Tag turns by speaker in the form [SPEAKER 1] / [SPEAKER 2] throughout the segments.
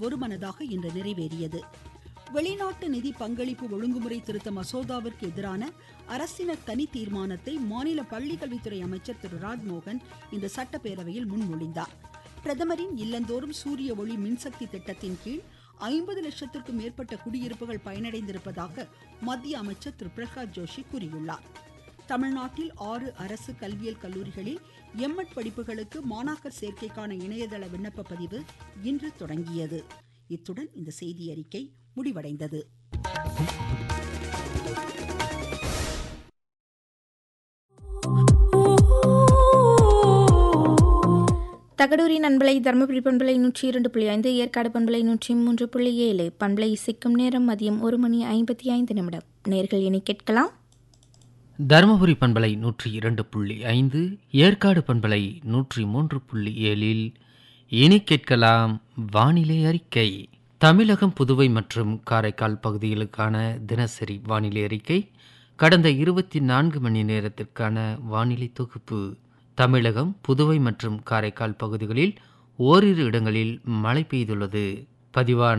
[SPEAKER 1] ஒருமனதாக இன்று நிறைவேறியது வெளிநாட்டு நிதி பங்களிப்பு ஒழுங்குமுறை திருத்த மசோதாவிற்கு எதிரான அரசினர் தனி தீர்மானத்தை மாநில பள்ளிக்கல்வித்துறை அமைச்சர் திரு ராஜ்மோகன் இன்று சட்டப்பேரவையில் முன்மொழிந்தார் பிரதமரின் இல்லந்தோறும் சூரிய ஒளி மின்சக்தி திட்டத்தின் கீழ் ஐம்பது லட்சத்திற்கும் மேற்பட்ட குடியிருப்புகள் பயனடைந்திருப்பதாக மத்திய அமைச்சர் திரு பிரகாஷ் ஜோஷி கூறியுள்ளார் தமிழ்நாட்டில் ஆறு அரசு கல்வியியல் கல்லூரிகளில் எம்எட் படிப்புகளுக்கு மாணாக்கர் சேர்க்கைக்கான இணையதள விண்ணப்ப பதிவு இன்று தொடங்கியது இத்துடன் இந்த செய்தி அறிக்கை முடிவடைந்தது
[SPEAKER 2] தகடூரி நண்பலை தருமபுரி பண்பலை நூற்றி இரண்டு புள்ளி ஐந்து ஏற்காடு பண்பலை நூற்றி மூன்று புள்ளி ஏழு பண்பலை இசைக்கும் நேரம் மதியம் ஒரு மணி ஐம்பத்தி ஐந்து நிமிடம் நேர்கள் இனி கேட்கலாம்
[SPEAKER 3] தருமபுரி பண்பலை நூற்றி இரண்டு புள்ளி ஐந்து ஏற்காடு பண்பலை நூற்றி மூன்று புள்ளி ஏழில் இனி கேட்கலாம் வானிலை அறிக்கை தமிழகம் புதுவை மற்றும் காரைக்கால் பகுதிகளுக்கான தினசரி வானிலை அறிக்கை கடந்த இருபத்தி நான்கு மணி நேரத்திற்கான வானிலை தொகுப்பு தமிழகம் புதுவை மற்றும் காரைக்கால் பகுதிகளில் ஓரிரு இடங்களில் மழை பெய்துள்ளது பதிவான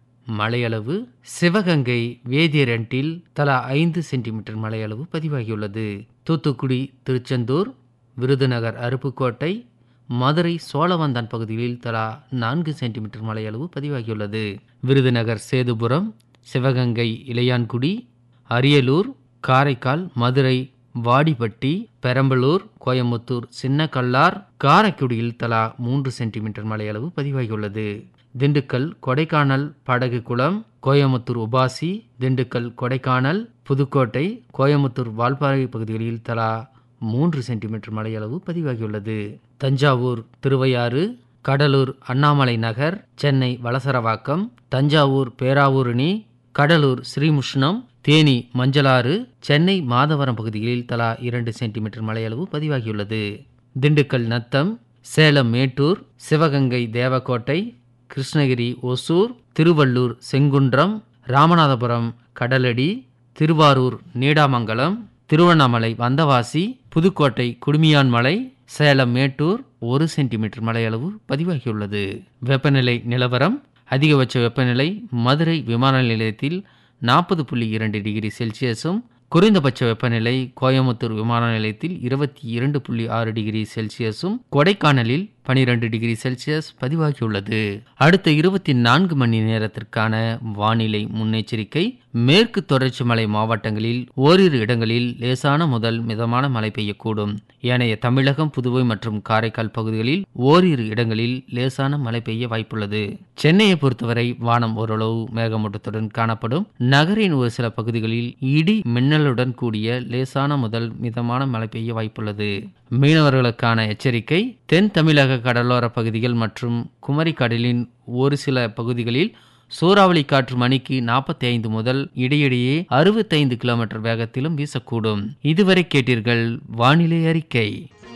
[SPEAKER 3] மழையளவு சிவகங்கை வேதியரண்டில் தலா ஐந்து சென்டிமீட்டர் மழையளவு பதிவாகியுள்ளது தூத்துக்குடி திருச்செந்தூர் விருதுநகர் அருப்புக்கோட்டை மதுரை சோழவந்தான் பகுதிகளில் தலா நான்கு சென்டிமீட்டர் மழையளவு பதிவாகியுள்ளது விருதுநகர் சேதுபுரம் சிவகங்கை இளையான்குடி அரியலூர் காரைக்கால் மதுரை வாடிப்பட்டி பெரம்பலூர் கோயமுத்தூர் சின்னக்கல்லார் காரைக்குடியில் தலா மூன்று சென்டிமீட்டர் மழையளவு பதிவாகியுள்ளது திண்டுக்கல் கொடைக்கானல் படகு குளம் கோயமுத்தூர் உபாசி திண்டுக்கல் கொடைக்கானல் புதுக்கோட்டை கோயமுத்தூர் வால்பாறை பகுதிகளில் தலா மூன்று சென்டிமீட்டர் மழையளவு பதிவாகியுள்ளது தஞ்சாவூர் திருவையாறு கடலூர் அண்ணாமலை நகர் சென்னை வலசரவாக்கம் தஞ்சாவூர் பேராவூரணி கடலூர் ஸ்ரீமுஷ்ணம் தேனி மஞ்சளாறு சென்னை மாதவரம் பகுதிகளில் தலா இரண்டு சென்டிமீட்டர் மழையளவு பதிவாகியுள்ளது திண்டுக்கல் நத்தம் சேலம் மேட்டூர் சிவகங்கை தேவக்கோட்டை கிருஷ்ணகிரி ஒசூர் திருவள்ளூர் செங்குன்றம் ராமநாதபுரம் கடலடி திருவாரூர் நீடாமங்கலம் திருவண்ணாமலை வந்தவாசி புதுக்கோட்டை குடுமியான்மலை சேலம் மேட்டூர் ஒரு சென்டிமீட்டர் மழையளவு பதிவாகியுள்ளது வெப்பநிலை நிலவரம் அதிகபட்ச வெப்பநிலை மதுரை விமான நிலையத்தில் நாற்பது புள்ளி இரண்டு டிகிரி செல்சியஸும் குறைந்தபட்ச வெப்பநிலை கோயமுத்தூர் விமான நிலையத்தில் இருபத்தி இரண்டு புள்ளி ஆறு டிகிரி செல்சியஸும் கொடைக்கானலில் பனிரெண்டு டிகிரி செல்சியஸ் பதிவாகியுள்ளது அடுத்த இருபத்தி நான்கு மணி நேரத்திற்கான வானிலை முன்னெச்சரிக்கை மேற்கு தொடர்ச்சி மலை மாவட்டங்களில் ஓரிரு இடங்களில் லேசான முதல் மிதமான மழை பெய்யக்கூடும் ஏனைய தமிழகம் புதுவை மற்றும் காரைக்கால் பகுதிகளில் ஓரிரு இடங்களில் லேசான மழை பெய்ய வாய்ப்புள்ளது சென்னையை பொறுத்தவரை வானம் ஓரளவு மேகமூட்டத்துடன் காணப்படும் நகரின் ஒரு சில பகுதிகளில் இடி மின்னலுடன் கூடிய லேசான முதல் மிதமான மழை பெய்ய வாய்ப்புள்ளது மீனவர்களுக்கான எச்சரிக்கை தென் தமிழக கடலோர பகுதிகள் மற்றும் குமரி கடலின் ஒரு சில பகுதிகளில் சூறாவளி காற்று மணிக்கு நாற்பத்தி ஐந்து முதல் இடையிடையே அறுபத்தைந்து கிலோமீட்டர் வேகத்திலும் வீசக்கூடும் இதுவரை கேட்டீர்கள் வானிலை அறிக்கை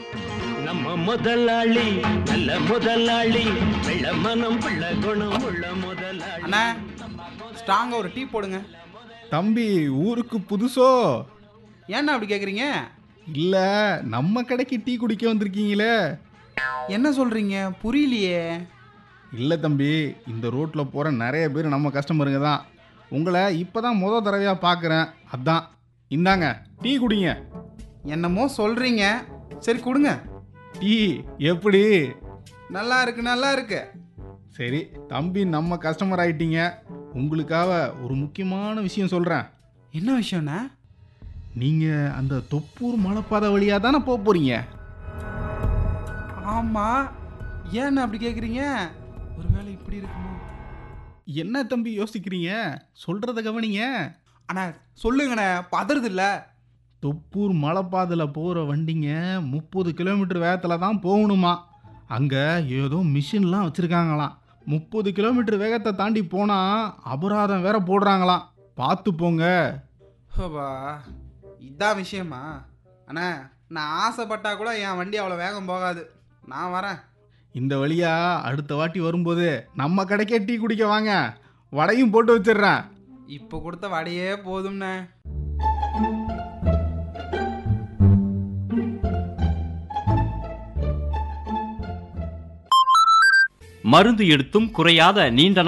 [SPEAKER 4] நம்ம முதலாளி நல்ல முதலாளி வெள்ள மனம் பிள்ள குணம் உள்ள முதலாளி
[SPEAKER 5] அண்ணா ஸ்ட்ராங்காக ஒரு டீ போடுங்க
[SPEAKER 6] தம்பி ஊருக்கு புதுசோ
[SPEAKER 5] ஏண்ணா அப்படி கேட்குறீங்க
[SPEAKER 6] இல்ல நம்ம கடைக்கு டீ குடிக்க வந்திருக்கீங்களே
[SPEAKER 5] என்ன சொல்கிறீங்க புரியலையே
[SPEAKER 6] இல்ல தம்பி இந்த ரோட்ல போற நிறைய பேர் நம்ம கஸ்டமருங்க தான் உங்களை இப்பதான் முத தடவையா பார்க்குறேன் அதான் இந்தாங்க டீ குடிங்க
[SPEAKER 5] என்னமோ சொல்கிறீங்க சரி கொடுங்க
[SPEAKER 6] டீ எப்படி
[SPEAKER 5] நல்லா இருக்கு நல்லா இருக்கு
[SPEAKER 6] சரி தம்பி நம்ம கஸ்டமர் ஆயிட்டீங்க உங்களுக்காக ஒரு முக்கியமான விஷயம் சொல்றேன்
[SPEAKER 5] என்ன விஷயம்ண்ணா
[SPEAKER 6] நீங்க அந்த தொப்பூர் மலைப்பாதை வழியா தானே போக போறீங்க
[SPEAKER 5] ஆமாம் ஏண்ணா அப்படி கேட்குறீங்க ஒருவேளை இப்படி இருக்குமோ
[SPEAKER 6] என்ன தம்பி யோசிக்கிறீங்க சொல்றத கவனிங்க
[SPEAKER 5] அண்ணா சொல்லுங்கண்ணே பதறது இல்லை
[SPEAKER 6] தொப்பூர் மலைப்பாதையில் போகிற வண்டிங்க முப்பது கிலோமீட்டர் வேகத்தில் தான் போகணுமா அங்கே ஏதோ மிஷின்லாம் வச்சுருக்காங்களாம் முப்பது கிலோமீட்டர் வேகத்தை தாண்டி போனால் அபராதம் வேற போடுறாங்களாம் பார்த்து போங்க
[SPEAKER 5] ஹோபா இதான் விஷயமா அண்ணா நான் ஆசைப்பட்டா கூட என் வண்டி அவ்வளோ வேகம் போகாது நான் வரேன்
[SPEAKER 6] இந்த வழியா அடுத்த வாட்டி வரும்போது நம்ம கடைக்கே டீ குடிக்க வாங்க வடையும் போட்டு வச்சிடுறேன்
[SPEAKER 5] இப்போ கொடுத்த வடையே போதும்ண்ணே
[SPEAKER 7] மருந்து எடுத்தும் குறையாத நீண்ட